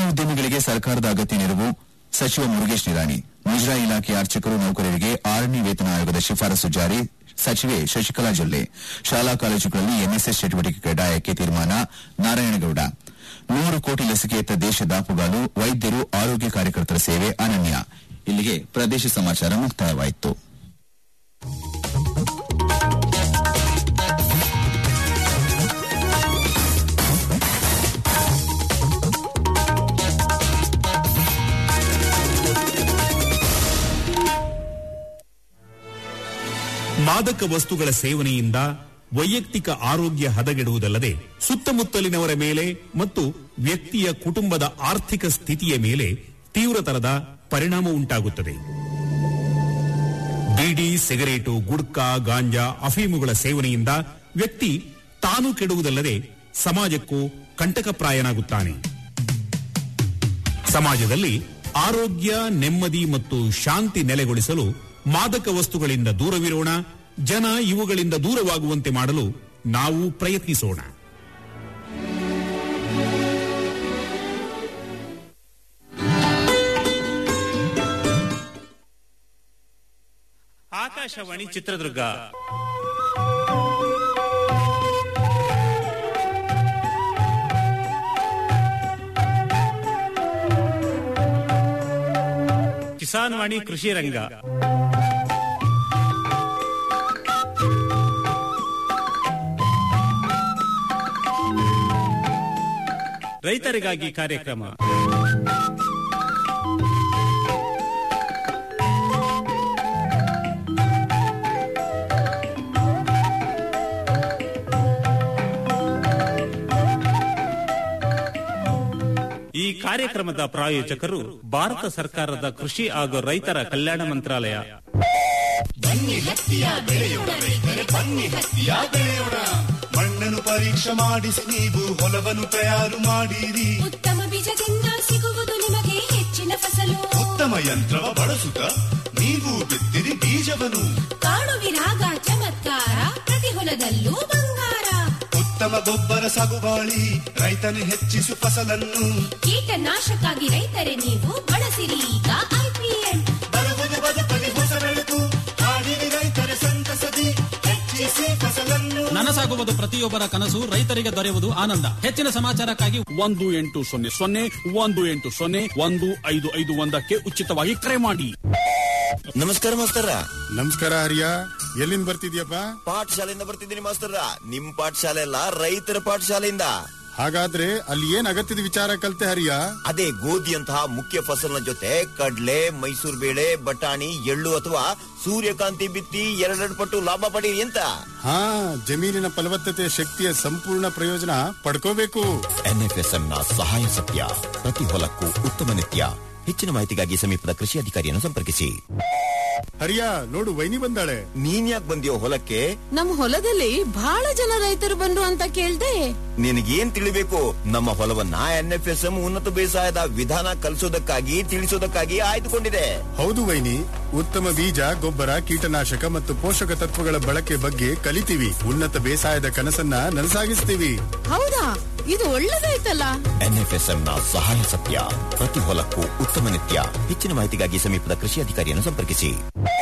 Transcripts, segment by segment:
ಉದ್ಯಮಿಗಳಿಗೆ ಸರ್ಕಾರದ ಅಗತ್ಯ ನೆರವು ಸಚಿವ ಮುರುಗೇಶ್ ನಿರಾಣಿ ಮುಜರಾಯಿ ಇಲಾಖೆಯ ಅರ್ಚಕರು ನೌಕರರಿಗೆ ಆರನೇ ವೇತನ ಆಯೋಗದ ಶಿಫಾರಸು ಜಾರಿ ಸಚಿವೆ ಶಶಿಕಲಾ ಜೊಲ್ಲೆ ಶಾಲಾ ಕಾಲೇಜುಗಳಲ್ಲಿ ಎನ್ಎಸ್ಎಸ್ ಚಟುವಟಿಕೆ ಕಡ್ಡಾಯಕ್ಕೆ ತೀರ್ಮಾನ ನಾರಾಯಣಗೌಡ ನೂರು ಕೋಟಿ ಲಸಿಕೆಯತ್ತ ದೇಶ ದಾಪುಗಾಲು ವೈದ್ಯರು ಆರೋಗ್ಯ ಕಾರ್ಯಕರ್ತರ ಸೇವೆ ಅನನ್ಯ ಇಲ್ಲಿಗೆ ಪ್ರದೇಶ ಸಮಾಚಾರ ಮುಕ್ತಾಯವಾಯಿತು ಮಾದಕ ವಸ್ತುಗಳ ಸೇವನೆಯಿಂದ ವೈಯಕ್ತಿಕ ಆರೋಗ್ಯ ಹದಗೆಡುವುದಲ್ಲದೆ ಸುತ್ತಮುತ್ತಲಿನವರ ಮೇಲೆ ಮತ್ತು ವ್ಯಕ್ತಿಯ ಕುಟುಂಬದ ಆರ್ಥಿಕ ಸ್ಥಿತಿಯ ಮೇಲೆ ತೀವ್ರತರದ ಪರಿಣಾಮ ಉಂಟಾಗುತ್ತದೆ ಬೀಡಿ ಸಿಗರೇಟು ಗುಡ್ಕಾ ಗಾಂಜಾ ಅಫೀಮುಗಳ ಸೇವನೆಯಿಂದ ವ್ಯಕ್ತಿ ತಾನು ಕೆಡುವುದಲ್ಲದೆ ಸಮಾಜಕ್ಕೂ ಕಂಟಕಪ್ರಾಯನಾಗುತ್ತಾನೆ ಸಮಾಜದಲ್ಲಿ ಆರೋಗ್ಯ ನೆಮ್ಮದಿ ಮತ್ತು ಶಾಂತಿ ನೆಲೆಗೊಳಿಸಲು ಮಾದಕ ವಸ್ತುಗಳಿಂದ ದೂರವಿರೋಣ ಜನ ಇವುಗಳಿಂದ ದೂರವಾಗುವಂತೆ ಮಾಡಲು ನಾವು ಪ್ರಯತ್ನಿಸೋಣ ಆಕಾಶವಾಣಿ ಚಿತ್ರದುರ್ಗ ಕಿಸಾನ್ ವಾಣಿ ಕೃಷಿ ರಂಗ ರೈತರಿಗಾಗಿ ಕಾರ್ಯಕ್ರಮ ಈ ಕಾರ್ಯಕ್ರಮದ ಪ್ರಾಯೋಜಕರು ಭಾರತ ಸರ್ಕಾರದ ಕೃಷಿ ಹಾಗೂ ರೈತರ ಕಲ್ಯಾಣ ಮಂತ್ರಾಲಯ ಮಣ್ಣನ್ನು ಪರೀಕ್ಷೆ ಮಾಡಿಸಿ ನೀವು ಹೊಲವನ್ನು ತಯಾರು ಮಾಡಿರಿ ಉತ್ತಮ ಬೀಜದಿಂದ ಸಿಗುವುದು ನಿಮಗೆ ಹೆಚ್ಚಿನ ಫಸಲು ಉತ್ತಮ ಯಂತ್ರವ ಬಳಸುತ್ತ ನೀವು ಬಿತ್ತಿರಿ ಬೀಜವನ್ನು ಕಾಣುವಿರಾಗ ಚಮತ್ಕಾರ ಪ್ರತಿ ಹೊಲದಲ್ಲೂ ಬಂಗಾರ ಉತ್ತಮ ಗೊಬ್ಬರ ಸಾಗುವಾಳಿ ರೈತನು ಹೆಚ್ಚಿಸು ಫಸಲನ್ನು ಕೀಟನಾಶಕ್ಕಾಗಿ ರೈತರೇ ನೀವು ಬಳಸಿರಿ ಈಗ ಐಪಿಎಲ್ ಬರುವುದು ಬದುಕಲಿ ಹೊಸ ಬೆಳಕು ಹಾಡಿರಿ ರೈತರ ಸಂತಸದಿ ಹೆಚ್ಚಿಸಿ ಫಸಲನ್ನು ನನಸಾಗುವುದು ಪ್ರತಿಯೊಬ್ಬರ ಕನಸು ರೈತರಿಗೆ ದೊರೆಯುವುದು ಆನಂದ ಹೆಚ್ಚಿನ ಸಮಾಚಾರಕ್ಕಾಗಿ ಒಂದು ಎಂಟು ಸೊನ್ನೆ ಸೊನ್ನೆ ಒಂದು ಎಂಟು ಸೊನ್ನೆ ಒಂದು ಐದು ಐದು ಒಂದಕ್ಕೆ ಉಚಿತವಾಗಿ ಕರೆ ಮಾಡಿ ನಮಸ್ಕಾರ ಮಾಸ್ತರ ನಮಸ್ಕಾರ ಹರಿಯ ಎಲ್ಲಿಂದ ಬರ್ತಿದ್ಯಪ್ಪ ಪಾಠಶಾಲೆಯಿಂದ ಬರ್ತಿದ್ದೀನಿ ಮಾಸ್ತರ ನಿಮ್ ಪಾಠಶಾಲೆ ಅಲ್ಲ ರೈತರ ಪಾಠಶಾಲೆಯಿಂದ ಹಾಗಾದ್ರೆ ಅಲ್ಲಿ ಏನ್ ಅಗತ್ಯದ ವಿಚಾರ ಕಲ್ತೆ ಹರಿಯ ಅದೇ ಗೋಧಿಯಂತಹ ಮುಖ್ಯ ಫಸಲಿನ ಜೊತೆ ಕಡ್ಲೆ ಮೈಸೂರು ಬೇಳೆ ಬಟಾಣಿ ಎಳ್ಳು ಅಥವಾ ಸೂರ್ಯಕಾಂತಿ ಬಿತ್ತಿ ಎರಡೆರಡು ಪಟ್ಟು ಲಾಭ ಪಡೀರಿ ಅಂತ ಹಾ ಜಮೀನಿನ ಫಲವತ್ತತೆ ಶಕ್ತಿಯ ಸಂಪೂರ್ಣ ಪ್ರಯೋಜನ ಪಡ್ಕೋಬೇಕು ಎನ್ಎಫ್ಎಸ್ಎಂ ನ ಸಹಾಯ ಸತ್ಯ ಪ್ರತಿ ಹೊಲಕ್ಕೂ ಉತ್ತಮ ನಿತ್ಯ ಹೆಚ್ಚಿನ ಮಾಹಿತಿಗಾಗಿ ಸಮೀಪದ ಕೃಷಿ ಅಧಿಕಾರಿಯನ್ನು ಸಂಪರ್ಕಿಸಿ ಹರಿಯ ನೋಡು ವೈನಿ ಬಂದಾಳೆ ನೀನ್ ಯಾಕೆ ಬಂದಿಯೋ ಹೊಲಕ್ಕೆ ನಮ್ ಹೊಲದಲ್ಲಿ ಬಹಳ ಜನ ರೈತರು ಬಂದ್ರು ಅಂತ ಕೇಳ್ದೆ ನಿನಗೇನ್ ತಿಳಿಬೇಕು ನಮ್ಮ ಹೊಲವನ್ನ ಎನ್ಎಫ್ಎಸ್ಎಂ ಉನ್ನತ ಬೇಸಾಯದ ವಿಧಾನ ಕಲಿಸೋದಕ್ಕಾಗಿ ತಿಳಿಸೋದಕ್ಕಾಗಿ ಆಯ್ದುಕೊಂಡಿದೆ ಹೌದು ವೈನಿ ಉತ್ತಮ ಬೀಜ ಗೊಬ್ಬರ ಕೀಟನಾಶಕ ಮತ್ತು ಪೋಷಕ ತತ್ವಗಳ ಬಳಕೆ ಬಗ್ಗೆ ಕಲಿತೀವಿ ಉನ್ನತ ಬೇಸಾಯದ ಕನಸನ್ನ ನನಸಾಗಿಸ್ತೀವಿ ಹೌದಾ ಇದು ಒಳ್ಳೇದಾಯ್ತಲ್ಲ ಎನ್ಎಫ್ಎಸ್ಎಂ ನ ಸಹಾಯ ಸತ್ಯ ಪ್ರತಿ ಹೊಲಕ್ಕೂ ಉತ್ತಮ ನಿತ್ಯ ಹೆಚ್ಚಿನ ಮಾಹಿತಿಗಾಗಿ ಸಮೀಪದ ಕೃಷಿ ಅಧಿಕಾರಿಯನ್ನು ಸಂಪರ್ಕಿಸಿ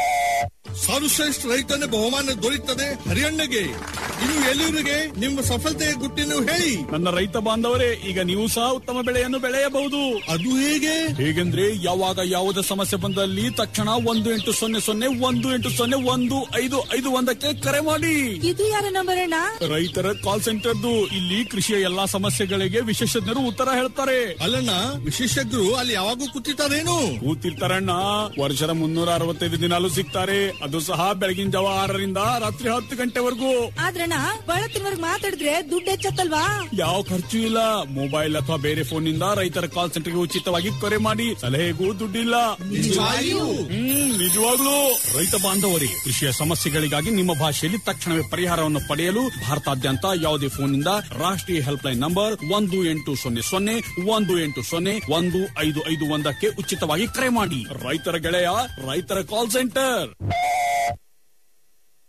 ಸರ್ವಶ್ರೇಷ್ಠ ರೈತನ ಬಹುಮಾನ ದೊರೆಯುತ್ತದೆ ಹರಿಯಣ್ಣಗೆ ಇನ್ನು ಎಲ್ಲರಿಗೆ ನಿಮ್ಮ ಸಫಲತೆಯ ಗುಟ್ಟಿನ ಹೇಳಿ ನನ್ನ ರೈತ ಬಾಂಧವರೇ ಈಗ ನೀವು ಸಹ ಉತ್ತಮ ಬೆಳೆಯನ್ನು ಬೆಳೆಯಬಹುದು ಅದು ಹೇಗೆ ಹೇಗೆಂದ್ರೆ ಯಾವಾಗ ಯಾವುದೇ ಸಮಸ್ಯೆ ಬಂದಲ್ಲಿ ತಕ್ಷಣ ಒಂದು ಎಂಟು ಸೊನ್ನೆ ಸೊನ್ನೆ ಒಂದು ಎಂಟು ಸೊನ್ನೆ ಒಂದು ಐದು ಐದು ಒಂದಕ್ಕೆ ಕರೆ ಮಾಡಿ ಇದು ಯಾರ ನಂಬರ್ ಅಣ್ಣ ರೈತರ ಕಾಲ್ ಸೆಂಟರ್ದು ಇಲ್ಲಿ ಕೃಷಿಯ ಎಲ್ಲಾ ಸಮಸ್ಯೆಗಳಿಗೆ ವಿಶೇಷಜ್ಞರು ಉತ್ತರ ಹೇಳ್ತಾರೆ ಅಲ್ಲಣ್ಣ ವಿಶೇಷಜ್ಞರು ಅಲ್ಲಿ ಯಾವಾಗೂ ಕೂತಿರ್ತಾರೇನು ಕೂತಿರ್ತಾರಣ್ಣ ವರ್ಷದ ಮುನ್ನೂರ ಅರವತ್ತೈದು ದಿನಾಲು ಸಿಗ್ತಾರೆ ಅದು ಸಹ ಬೆಳಗಿನ ಜಾವ ಆರರಿಂದ ರಾತ್ರಿ ಹತ್ತು ಗಂಟೆವರೆಗೂ ಆದ್ರಣ್ಣ ಬಳತ್ತಿನವರ್ಗ್ ಮಾತಾಡಿದ್ರೆ ದುಡ್ಡು ಹೆಚ್ಚತ್ತಲ್ವಾ ಯಾವ ಖರ್ಚು ಇಲ್ಲ ಮೊಬೈಲ್ ಅಥವಾ ಬೇರೆ ಫೋನ್ ನಿಂದ ರೈತರ ಕಾಲ್ ಸೆಂಟರ್ಗೆ ಉಚಿತವಾಗಿ ಕರೆ ಮಾಡಿ ಸಲಹೆಗೂ ದುಡ್ಡಿಲ್ಲ ಹ್ಮ್ ನಿಜವಾಗ್ಲೂ ರೈತ ಬಾಂಧವರೇ ಕೃಷಿಯ ಸಮಸ್ಯೆಗಳಿಗಾಗಿ ನಿಮ್ಮ ಭಾಷೆಯಲ್ಲಿ ತಕ್ಷಣವೇ ಪರಿಹಾರವನ್ನು ಪಡೆಯಲು ಭಾರತಾದ್ಯಂತ ಯಾವುದೇ ಫೋನ್ ನಿಂದ ರಾಷ್ಟ್ರೀಯ ಹೆಲ್ಪ್ ಲೈನ್ ನಂಬರ್ ಒಂದು ಎಂಟು ಸೊನ್ನೆ ಸೊನ್ನೆ ಒಂದು ಎಂಟು ಸೊನ್ನೆ ಒಂದು ಐದು ಐದು ಒಂದಕ್ಕೆ ಉಚಿತವಾಗಿ ಕರೆ ಮಾಡಿ ರೈತರ ಗೆಳೆಯ ರೈತರ ಕಾಲ್ ಸೆಂಟರ್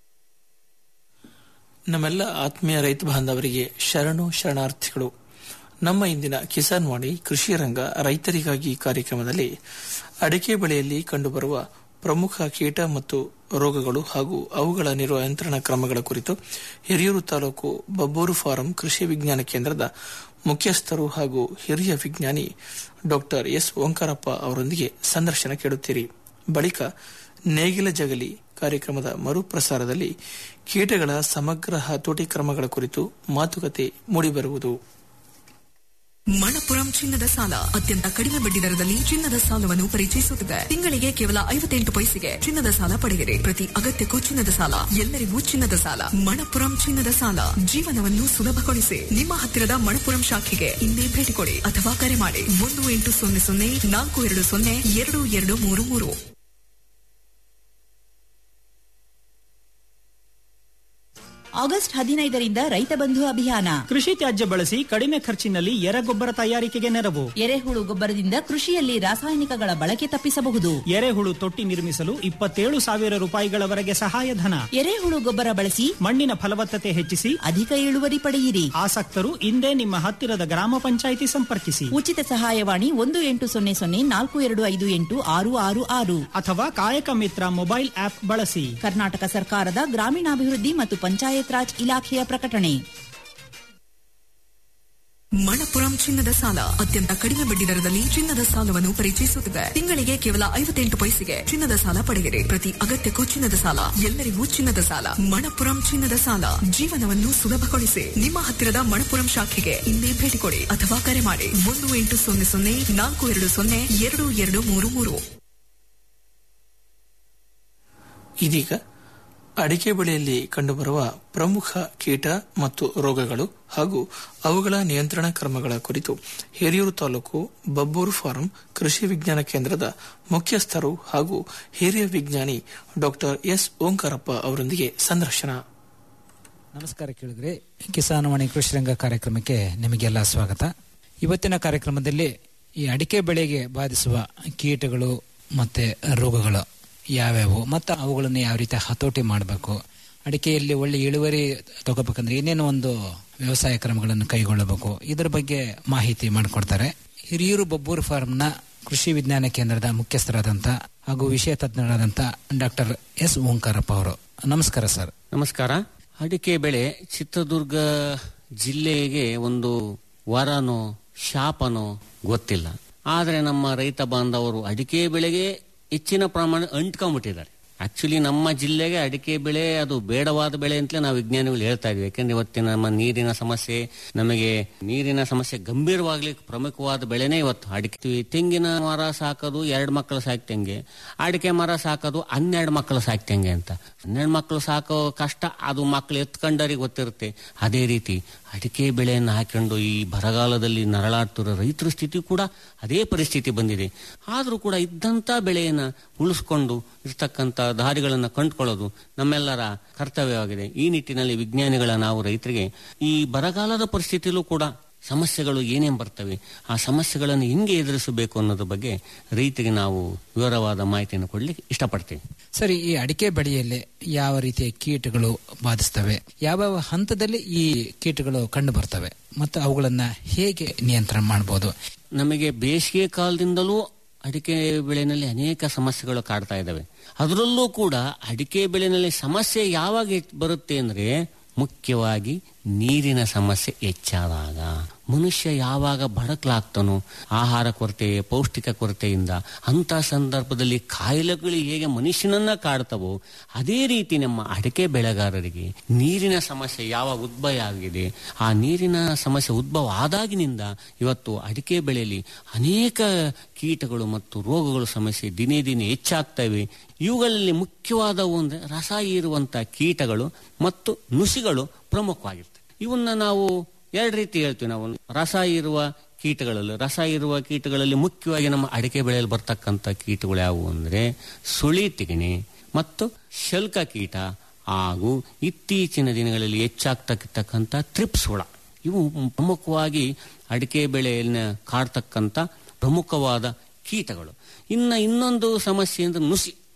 ನಮ್ಮೆಲ್ಲ ಆತ್ಮೀಯ ರೈತ ಬಾಂಧವರಿಗೆ ಶರಣು ಶರಣಾರ್ಥಿಗಳು ನಮ್ಮ ಇಂದಿನ ಕಿಸಾನ್ ವಾಣಿ ಕೃಷಿ ರಂಗ ರೈತರಿಗಾಗಿ ಕಾರ್ಯಕ್ರಮದಲ್ಲಿ ಅಡಿಕೆ ಬೆಳೆಯಲ್ಲಿ ಕಂಡುಬರುವ ಪ್ರಮುಖ ಕೀಟ ಮತ್ತು ರೋಗಗಳು ಹಾಗೂ ಅವುಗಳ ನಿಯಂತ್ರಣ ಕ್ರಮಗಳ ಕುರಿತು ಹಿರಿಯೂರು ತಾಲೂಕು ಬಬ್ಬೂರು ಫಾರಂ ಕೃಷಿ ವಿಜ್ಞಾನ ಕೇಂದ್ರದ ಮುಖ್ಯಸ್ಥರು ಹಾಗೂ ಹಿರಿಯ ವಿಜ್ಞಾನಿ ಡಾಕ್ಟರ್ ಎಸ್ ಓಂಕಾರಪ್ಪ ಅವರೊಂದಿಗೆ ಸಂದರ್ಶನ ಕೇಳುತ್ತೀರಿ ಬಳಿಕ ನೇಗಿಲ ಜಗಲಿ ಕಾರ್ಯಕ್ರಮದ ಮರುಪ್ರಸಾರದಲ್ಲಿ ಕೀಟಗಳ ಸಮಗ್ರ ಹತೋಟಿ ಕ್ರಮಗಳ ಕುರಿತು ಮಾತುಕತೆ ಮೂಡಿಬರುವುದು ಮಣಪುರಂ ಚಿನ್ನದ ಸಾಲ ಅತ್ಯಂತ ಕಡಿಮೆ ಬಡ್ಡಿ ದರದಲ್ಲಿ ಚಿನ್ನದ ಸಾಲವನ್ನು ಪರಿಚಯಿಸುತ್ತಿದೆ ತಿಂಗಳಿಗೆ ಕೇವಲ ಐವತ್ತೆಂಟು ಪೈಸೆಗೆ ಚಿನ್ನದ ಸಾಲ ಪಡೆಯಿರಿ ಪ್ರತಿ ಅಗತ್ಯಕ್ಕೂ ಚಿನ್ನದ ಸಾಲ ಎಲ್ಲರಿಗೂ ಚಿನ್ನದ ಸಾಲ ಮಣಪುರಂ ಚಿನ್ನದ ಸಾಲ ಜೀವನವನ್ನು ಸುಲಭಗೊಳಿಸಿ ನಿಮ್ಮ ಹತ್ತಿರದ ಮಣಪುರಂ ಶಾಖೆಗೆ ಇಂದೇ ಭೇಟಿ ಕೊಡಿ ಅಥವಾ ಕರೆ ಮಾಡಿ ಒಂದು ಎಂಟು ಸೊನ್ನೆ ಸೊನ್ನೆ ನಾಲ್ಕು ಎರಡು ಸೊನ್ನೆ ಎರಡು ಎರಡು ಮೂರು ಮೂರು ಆಗಸ್ಟ್ ಹದಿನೈದರಿಂದ ರೈತ ಬಂಧು ಅಭಿಯಾನ ಕೃಷಿ ತ್ಯಾಜ್ಯ ಬಳಸಿ ಕಡಿಮೆ ಖರ್ಚಿನಲ್ಲಿ ಎರೆಗೊಬ್ಬರ ತಯಾರಿಕೆಗೆ ನೆರವು ಎರೆಹುಳು ಗೊಬ್ಬರದಿಂದ ಕೃಷಿಯಲ್ಲಿ ರಾಸಾಯನಿಕಗಳ ಬಳಕೆ ತಪ್ಪಿಸಬಹುದು ಎರೆಹುಳು ತೊಟ್ಟಿ ನಿರ್ಮಿಸಲು ಇಪ್ಪತ್ತೇಳು ಸಾವಿರ ರೂಪಾಯಿಗಳವರೆಗೆ ಸಹಾಯಧನ ಎರೆಹುಳು ಗೊಬ್ಬರ ಬಳಸಿ ಮಣ್ಣಿನ ಫಲವತ್ತತೆ ಹೆಚ್ಚಿಸಿ ಅಧಿಕ ಇಳುವರಿ ಪಡೆಯಿರಿ ಆಸಕ್ತರು ಇಂದೇ ನಿಮ್ಮ ಹತ್ತಿರದ ಗ್ರಾಮ ಪಂಚಾಯಿತಿ ಸಂಪರ್ಕಿಸಿ ಉಚಿತ ಸಹಾಯವಾಣಿ ಒಂದು ಎಂಟು ಸೊನ್ನೆ ಸೊನ್ನೆ ನಾಲ್ಕು ಎರಡು ಐದು ಎಂಟು ಆರು ಆರು ಆರು ಅಥವಾ ಕಾಯಕ ಮಿತ್ರ ಮೊಬೈಲ್ ಆಪ್ ಬಳಸಿ ಕರ್ನಾಟಕ ಸರ್ಕಾರದ ಗ್ರಾಮೀಣಾಭಿವೃದ್ಧಿ ಮತ್ತು ಪಂಚಾಯತ್ ರಾಜ್ ಇಲಾಖೆಯ ಪ್ರಕಟಣೆ ಮಣಪುರಂ ಚಿನ್ನದ ಸಾಲ ಅತ್ಯಂತ ಕಡಿಮೆ ಬಡ್ಡಿ ದರದಲ್ಲಿ ಚಿನ್ನದ ಸಾಲವನ್ನು ಪರಿಚಯಿಸುತ್ತಿದೆ ತಿಂಗಳಿಗೆ ಕೇವಲ ಐವತ್ತೆಂಟು ಪೈಸೆಗೆ ಚಿನ್ನದ ಸಾಲ ಪಡೆಯಿರಿ ಪ್ರತಿ ಅಗತ್ಯಕ್ಕೂ ಚಿನ್ನದ ಸಾಲ ಎಲ್ಲರಿಗೂ ಚಿನ್ನದ ಸಾಲ ಮಣಪುರಂ ಚಿನ್ನದ ಸಾಲ ಜೀವನವನ್ನು ಸುಲಭಗೊಳಿಸಿ ನಿಮ್ಮ ಹತ್ತಿರದ ಮಣಪುರಂ ಶಾಖೆಗೆ ಇಂದೇ ಭೇಟಿ ಕೊಡಿ ಅಥವಾ ಕರೆ ಮಾಡಿ ಒಂದು ಎಂಟು ಸೊನ್ನೆ ಸೊನ್ನೆ ನಾಲ್ಕು ಎರಡು ಸೊನ್ನೆ ಎರಡು ಎರಡು ಮೂರು ಮೂರು ಇದೀಗ ಅಡಿಕೆ ಬೆಳೆಯಲ್ಲಿ ಕಂಡುಬರುವ ಪ್ರಮುಖ ಕೀಟ ಮತ್ತು ರೋಗಗಳು ಹಾಗೂ ಅವುಗಳ ನಿಯಂತ್ರಣ ಕ್ರಮಗಳ ಕುರಿತು ಹಿರಿಯೂರು ತಾಲೂಕು ಬಬ್ಬೂರು ಫಾರಂ ಕೃಷಿ ವಿಜ್ಞಾನ ಕೇಂದ್ರದ ಮುಖ್ಯಸ್ಥರು ಹಾಗೂ ಹಿರಿಯ ವಿಜ್ಞಾನಿ ಡಾಕ್ಟರ್ ಎಸ್ ಓಂಕಾರಪ್ಪ ಅವರೊಂದಿಗೆ ಸಂದರ್ಶನ ನಮಸ್ಕಾರ ಕೇಳಿದ್ರೆ ಕಿಸಾನವಾಣಿ ಕೃಷಿ ರಂಗ ಕಾರ್ಯಕ್ರಮಕ್ಕೆ ನಿಮಗೆಲ್ಲ ಸ್ವಾಗತ ಇವತ್ತಿನ ಕಾರ್ಯಕ್ರಮದಲ್ಲಿ ಈ ಅಡಿಕೆ ಬೆಳೆಗೆ ಬಾಧಿಸುವ ಕೀಟಗಳು ಮತ್ತೆ ರೋಗಗಳು ಯಾವ್ಯಾವು ಮತ್ತು ಅವುಗಳನ್ನು ಯಾವ ರೀತಿ ಹತೋಟಿ ಮಾಡಬೇಕು ಅಡಿಕೆಯಲ್ಲಿ ಒಳ್ಳೆ ಇಳುವರಿ ತಗೋಬೇಕಂದ್ರೆ ಏನೇನೋ ಒಂದು ವ್ಯವಸಾಯ ಕ್ರಮಗಳನ್ನು ಕೈಗೊಳ್ಳಬೇಕು ಇದರ ಬಗ್ಗೆ ಮಾಹಿತಿ ಮಾಡಿಕೊಡ್ತಾರೆ ಹಿರಿಯೂರು ಬಬ್ಬೂರು ಫಾರ್ಮ್ನ ಕೃಷಿ ವಿಜ್ಞಾನ ಕೇಂದ್ರದ ಮುಖ್ಯಸ್ಥರಾದಂಥ ಹಾಗೂ ವಿಷಯ ತಜ್ಞರಾದಂಥ ಡಾಕ್ಟರ್ ಎಸ್ ಓಂಕಾರಪ್ಪ ಅವರು ನಮಸ್ಕಾರ ಸರ್ ನಮಸ್ಕಾರ ಅಡಿಕೆ ಬೆಳೆ ಚಿತ್ರದುರ್ಗ ಜಿಲ್ಲೆಗೆ ಒಂದು ವರನೋ ಶಾಪನೋ ಗೊತ್ತಿಲ್ಲ ಆದರೆ ನಮ್ಮ ರೈತ ಬಾಂಧವರು ಅಡಿಕೆ ಬೆಳೆಗೆ ಹೆಚ್ಚಿನ ಪ್ರಮಾಣ ಅಂಟ್ಕೊಂಡ್ಬಿಟ್ಟಿದ್ದಾರೆ ಆಕ್ಚುಲಿ ನಮ್ಮ ಜಿಲ್ಲೆಗೆ ಅಡಿಕೆ ಬೆಳೆ ಅದು ಬೇಡವಾದ ಬೆಳೆ ಅಂತಲೇ ನಾವು ವಿಜ್ಞಾನಿಗಳು ಹೇಳ್ತಾ ಇದ್ವಿ ಯಾಕಂದ್ರೆ ಇವತ್ತಿನ ನಮ್ಮ ನೀರಿನ ಸಮಸ್ಯೆ ನಮಗೆ ನೀರಿನ ಸಮಸ್ಯೆ ಗಂಭೀರವಾಗ್ಲಿಕ್ಕೆ ಪ್ರಮುಖವಾದ ಬೆಳೆನೇ ಇವತ್ತು ಅಡಿಕೆ ತೆಂಗಿನ ಮರ ಸಾಕೋದು ಎರಡು ಮಕ್ಕಳು ಸಾಕ್ತಂಗೆ ಅಡಿಕೆ ಮರ ಸಾಕೋದು ಹನ್ನೆರಡು ಮಕ್ಕಳು ಸಾಕ್ತಂಗೆ ಅಂತ ಹನ್ನೆರಡು ಮಕ್ಕಳು ಸಾಕೋ ಕಷ್ಟ ಅದು ಮಕ್ಕಳು ಎತ್ಕೊಂಡರಿಗೆ ಗೊತ್ತಿರುತ್ತೆ ಅದೇ ರೀತಿ ಅಡಿಕೆ ಬೆಳೆಯನ್ನು ಹಾಕೊಂಡು ಈ ಬರಗಾಲದಲ್ಲಿ ನರಳಾಡ್ತಿರೋ ರೈತರ ಸ್ಥಿತಿ ಕೂಡ ಅದೇ ಪರಿಸ್ಥಿತಿ ಬಂದಿದೆ ಆದರೂ ಕೂಡ ಇದ್ದಂಥ ಬೆಳೆಯನ್ನು ಉಳಿಸ್ಕೊಂಡು ಇರ್ತಕ್ಕಂಥ ದಾರಿಗಳನ್ನು ಕಂಡುಕೊಳ್ಳೋದು ನಮ್ಮೆಲ್ಲರ ಕರ್ತವ್ಯವಾಗಿದೆ ಈ ನಿಟ್ಟಿನಲ್ಲಿ ವಿಜ್ಞಾನಿಗಳ ನಾವು ರೈತರಿಗೆ ಈ ಬರಗಾಲದ ಪರಿಸ್ಥಿತಿಯಲ್ಲೂ ಕೂಡ ಸಮಸ್ಯೆಗಳು ಏನೇನು ಬರ್ತವೆ ಆ ಸಮಸ್ಯೆಗಳನ್ನು ಹೆಂಗೆ ಎದುರಿಸಬೇಕು ಅನ್ನೋದ್ರ ಬಗ್ಗೆ ರೈತರಿಗೆ ನಾವು ವಿವರವಾದ ಮಾಹಿತಿಯನ್ನು ಕೊಡ್ಲಿಕ್ಕೆ ಇಷ್ಟಪಡ್ತೀವಿ ಸರಿ ಈ ಅಡಿಕೆ ಬೆಳೆಯಲ್ಲಿ ಯಾವ ರೀತಿಯ ಕೀಟಗಳು ಬಾಧಿಸ್ತವೆ ಯಾವ ಹಂತದಲ್ಲಿ ಈ ಕೀಟಗಳು ಕಂಡು ಬರ್ತವೆ ಮತ್ತು ಅವುಗಳನ್ನ ಹೇಗೆ ನಿಯಂತ್ರಣ ಮಾಡಬಹುದು ನಮಗೆ ಬೇಸಿಗೆ ಕಾಲದಿಂದಲೂ ಅಡಿಕೆ ಬೆಳೆನಲ್ಲಿ ಅನೇಕ ಸಮಸ್ಯೆಗಳು ಕಾಡ್ತಾ ಇದ್ದಾವೆ ಅದರಲ್ಲೂ ಕೂಡ ಅಡಿಕೆ ಬೆಳೆನಲ್ಲಿ ಸಮಸ್ಯೆ ಯಾವಾಗ ಬರುತ್ತೆ ಅಂದ್ರೆ ಮುಖ್ಯವಾಗಿ ನೀರಿನ ಸಮಸ್ಯೆ ಹೆಚ್ಚಾದಾಗ ಮನುಷ್ಯ ಯಾವಾಗ ಬಡಕ್ಲಾಗ್ತಾನೋ ಆಹಾರ ಕೊರತೆ ಪೌಷ್ಟಿಕ ಕೊರತೆಯಿಂದ ಅಂತ ಸಂದರ್ಭದಲ್ಲಿ ಕಾಯಿಲೆಗಳು ಹೇಗೆ ಮನುಷ್ಯನನ್ನ ಕಾಡ್ತವೋ ಅದೇ ರೀತಿ ನಮ್ಮ ಅಡಿಕೆ ಬೆಳೆಗಾರರಿಗೆ ನೀರಿನ ಸಮಸ್ಯೆ ಯಾವಾಗ ಉದ್ಭವ ಆಗಿದೆ ಆ ನೀರಿನ ಸಮಸ್ಯೆ ಉದ್ಭವ ಆದಾಗಿನಿಂದ ಇವತ್ತು ಅಡಿಕೆ ಬೆಳೆಯಲ್ಲಿ ಅನೇಕ ಕೀಟಗಳು ಮತ್ತು ರೋಗಗಳು ಸಮಸ್ಯೆ ದಿನೇ ದಿನೇ ಹೆಚ್ಚಾಗ್ತವೆ ಇವುಗಳಲ್ಲಿ ಮುಖ್ಯವಾದವು ಅಂದ್ರೆ ರಸ ಇರುವಂತ ಕೀಟಗಳು ಮತ್ತು ನುಸಿಗಳು ಪ್ರಮುಖವಾಗಿರ್ತವೆ ಇವನ್ನ ನಾವು ಎರಡು ರೀತಿ ಹೇಳ್ತೀವಿ ನಾವು ರಸ ಇರುವ ಕೀಟಗಳಲ್ಲಿ ರಸ ಇರುವ ಕೀಟಗಳಲ್ಲಿ ಮುಖ್ಯವಾಗಿ ನಮ್ಮ ಅಡಿಕೆ ಬೆಳೆಯಲ್ಲಿ ಬರ್ತಕ್ಕಂಥ ಕೀಟಗಳು ಯಾವುವು ಅಂದ್ರೆ ಸುಳಿ ತಿಗಣೆ ಮತ್ತು ಶಲ್ಕ ಕೀಟ ಹಾಗೂ ಇತ್ತೀಚಿನ ದಿನಗಳಲ್ಲಿ ಹೆಚ್ಚಾಗ್ತಕ್ಕಂಥ ತ್ರಿಪ್ಸ್ ಹುಳ ಇವು ಪ್ರಮುಖವಾಗಿ ಅಡಿಕೆ ಬೆಳೆಯನ್ನ ಕಾಡ್ತಕ್ಕಂಥ ಪ್ರಮುಖವಾದ ಕೀಟಗಳು ಇನ್ನ ಇನ್ನೊಂದು ಸಮಸ್ಯೆ ಅಂದ್ರೆ ನುಸಿ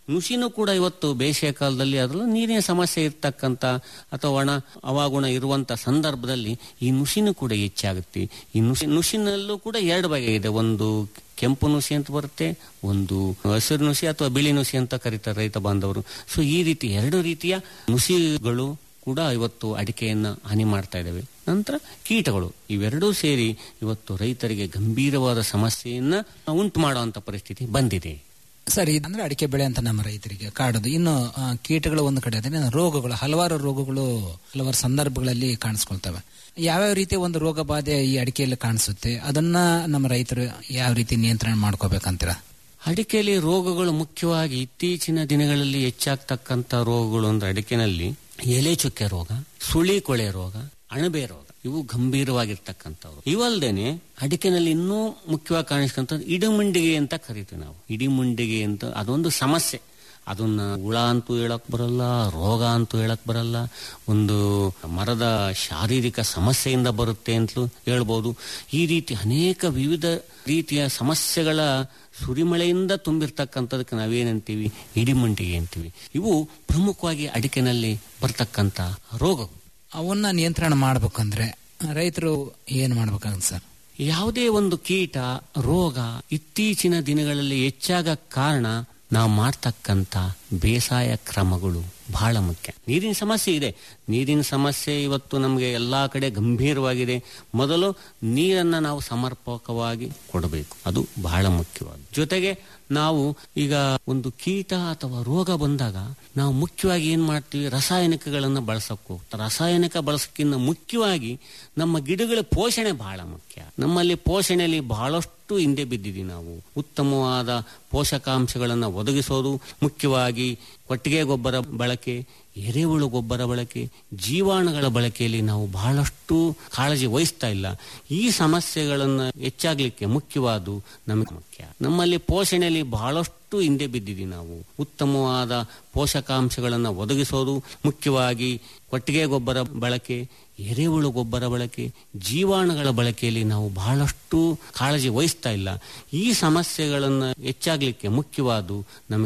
ನುಸಿನೂ ಕೂಡ ಇವತ್ತು ಬೇಸಿಗೆ ಕಾಲದಲ್ಲಿ ಅದರಲ್ಲೂ ನೀರಿನ ಸಮಸ್ಯೆ ಇರ್ತಕ್ಕಂಥ ಅಥವಾ ಒಣ ಹವಾಗುಣ ಇರುವಂತ ಸಂದರ್ಭದಲ್ಲಿ ಈ ನುಸಿನೂ ಕೂಡ ಹೆಚ್ಚಾಗುತ್ತೆ ಈ ನುಸಿ ನುಸಿನಲ್ಲೂ ಕೂಡ ಎರಡು ಬಗೆ ಇದೆ ಒಂದು ಕೆಂಪು ನುಸಿ ಅಂತ ಬರುತ್ತೆ ಒಂದು ಹಸಿರು ನುಸಿ ಅಥವಾ ಬಿಳಿ ನುಸಿ ಅಂತ ಕರೀತಾರೆ ರೈತ ಬಾಂಧವರು ಸೊ ಈ ರೀತಿ ಎರಡು ರೀತಿಯ ನುಸಿಗಳು ಕೂಡ ಇವತ್ತು ಅಡಿಕೆಯನ್ನ ಹಾನಿ ಮಾಡ್ತಾ ಇದ್ದಾವೆ ನಂತರ ಕೀಟಗಳು ಇವೆರಡೂ ಸೇರಿ ಇವತ್ತು ರೈತರಿಗೆ ಗಂಭೀರವಾದ ಸಮಸ್ಯೆಯನ್ನ ಉಂಟು ಮಾಡುವಂತ ಪರಿಸ್ಥಿತಿ ಬಂದಿದೆ ಸರಿ ಅಂದ್ರೆ ಅಡಿಕೆ ಬೆಳೆ ಅಂತ ನಮ್ಮ ರೈತರಿಗೆ ಕಾಡೋದು ಇನ್ನು ಆ, ಕೀಟಗಳು ಒಂದು ಕಡೆ ಅದೇ ರೋಗಗಳು ಹಲವಾರು ರೋಗಗಳು ಹಲವಾರು ಸಂದರ್ಭಗಳಲ್ಲಿ ಕಾಣಿಸ್ಕೊಳ್ತವೆ ಯಾವ್ಯಾವ ರೀತಿಯ ಒಂದು ರೋಗ ಬಾಧೆ ಈ ಅಡಿಕೆಯಲ್ಲಿ ಕಾಣಿಸುತ್ತೆ ಅದನ್ನ ನಮ್ಮ ರೈತರು ಯಾವ ರೀತಿ ನಿಯಂತ್ರಣ ಮಾಡ್ಕೋಬೇಕಂತೀರಾ ಅಡಿಕೆಯಲ್ಲಿ ರೋಗಗಳು ಮುಖ್ಯವಾಗಿ ಇತ್ತೀಚಿನ ದಿನಗಳಲ್ಲಿ ಹೆಚ್ಚಾಗ್ತಕ್ಕಂಥ ರೋಗಗಳು ಅಂದ್ರೆ ಅಡಿಕೆನಲ್ಲಿ ಎಲೆ ಚುಕ್ಕೆ ರೋಗ ಸುಳಿ ಕೊಳೆ ರೋಗ ಅಣಬೆ ರೋಗ ಇವು ಗಂಭೀರವಾಗಿರ್ತಕ್ಕಂಥವು ಇವಲ್ದೇನೆ ಅಡಿಕೆನಲ್ಲಿ ಇನ್ನೂ ಮುಖ್ಯವಾಗಿ ಕಾಣಿಸ್ಕೊಂತ ಇಡಿಮುಂಡಿಗೆ ಅಂತ ಕರಿತೀವಿ ನಾವು ಇಡಿಮುಂಡಿಗೆ ಅಂತ ಅದೊಂದು ಸಮಸ್ಯೆ ಅದನ್ನ ಹುಳ ಅಂತೂ ಹೇಳಕ್ ಬರಲ್ಲ ರೋಗ ಅಂತೂ ಹೇಳಕ್ ಬರಲ್ಲ ಒಂದು ಮರದ ಶಾರೀರಿಕ ಸಮಸ್ಯೆಯಿಂದ ಬರುತ್ತೆ ಅಂತಲೂ ಹೇಳ್ಬೋದು ಈ ರೀತಿ ಅನೇಕ ವಿವಿಧ ರೀತಿಯ ಸಮಸ್ಯೆಗಳ ಸುರಿಮಳೆಯಿಂದ ತುಂಬಿರ್ತಕ್ಕಂಥದಕ್ಕೆ ನಾವೇನಂತೀವಿ ಇಡಿಮುಂಡಿಗೆ ಅಂತೀವಿ ಇವು ಪ್ರಮುಖವಾಗಿ ಅಡಿಕೆನಲ್ಲಿ ಬರ್ತಕ್ಕಂಥ ರೋಗಗಳು ಅವನ್ನ ನಿಯಂತ್ರಣ ಮಾಡ್ಬೇಕಂದ್ರೆ ರೈತರು ಏನ್ ಮಾಡ್ಬೇಕಾಗುತ್ತೆ ಸರ್ ಯಾವುದೇ ಒಂದು ಕೀಟ ರೋಗ ಇತ್ತೀಚಿನ ದಿನಗಳಲ್ಲಿ ಹೆಚ್ಚಾಗ ಕಾರಣ ನಾವು ಮಾಡ್ತಕ್ಕಂಥ ಬೇಸಾಯ ಕ್ರಮಗಳು ಬಹಳ ಮುಖ್ಯ ನೀರಿನ ಸಮಸ್ಯೆ ಇದೆ ನೀರಿನ ಸಮಸ್ಯೆ ಇವತ್ತು ನಮಗೆ ಎಲ್ಲಾ ಕಡೆ ಗಂಭೀರವಾಗಿದೆ ಮೊದಲು ನೀರನ್ನ ನಾವು ಸಮರ್ಪಕವಾಗಿ ಕೊಡಬೇಕು ಅದು ಬಹಳ ಮುಖ್ಯವಾದ ಜೊತೆಗೆ ನಾವು ಈಗ ಒಂದು ಕೀಟ ಅಥವಾ ರೋಗ ಬಂದಾಗ ನಾವು ಮುಖ್ಯವಾಗಿ ಏನ್ ಮಾಡ್ತೀವಿ ರಾಸಾಯನಿಕಗಳನ್ನ ಬಳಸಕ್ ಹೋಗ್ತಾರೆ ರಾಸಾಯನಿಕ ಬಳಸಕ್ಕಿಂತ ಮುಖ್ಯವಾಗಿ ನಮ್ಮ ಗಿಡಗಳ ಪೋಷಣೆ ಬಹಳ ಮುಖ್ಯ ನಮ್ಮಲ್ಲಿ ಪೋಷಣೆಯಲ್ಲಿ ಬಹಳಷ್ಟು ಹಿಂದೆ ಬಿದ್ದಿದ್ದೀವಿ ನಾವು ಉತ್ತಮವಾದ ಪೋಷಕಾಂಶಗಳನ್ನು ಒದಗಿಸೋದು ಮುಖ್ಯವಾಗಿ ಕೊಟ್ಟಿಗೆ ಗೊಬ್ಬರ ಬಳಕೆ ಎರೆಹುಳು ಗೊಬ್ಬರ ಬಳಕೆ ಜೀವಾಣುಗಳ ಬಳಕೆಯಲ್ಲಿ ನಾವು ಬಹಳಷ್ಟು ಕಾಳಜಿ ವಹಿಸ್ತಾ ಇಲ್ಲ ಈ ಸಮಸ್ಯೆಗಳನ್ನು ಹೆಚ್ಚಾಗ್ಲಿಕ್ಕೆ ಮುಖ್ಯವಾದು ನಮಗೆ ಮುಖ್ಯ ನಮ್ಮಲ್ಲಿ ಪೋಷಣೆಯಲ್ಲಿ ಬಹಳಷ್ಟು ಹಿಂದೆ ಬಿದ್ದಿದ್ದೀವಿ ನಾವು ಉತ್ತಮವಾದ ಪೋಷಕಾಂಶಗಳನ್ನು ಒದಗಿಸೋದು ಮುಖ್ಯವಾಗಿ ಕೊಟ್ಟಿಗೆ ಗೊಬ್ಬರ ಬಳಕೆ ಎರೆಹುಳು ಗೊಬ್ಬರ ಬಳಕೆ ಜೀವಾಣುಗಳ ಬಳಕೆಯಲ್ಲಿ ನಾವು ಬಹಳಷ್ಟು ಕಾಳಜಿ ವಹಿಸ್ತಾ ಇಲ್ಲ ಈ ಸಮಸ್ಯೆಗಳನ್ನು ಹೆಚ್ಚಾಗ್ಲಿಕ್ಕೆ ಮುಖ್ಯವಾದು ನಮಗೆ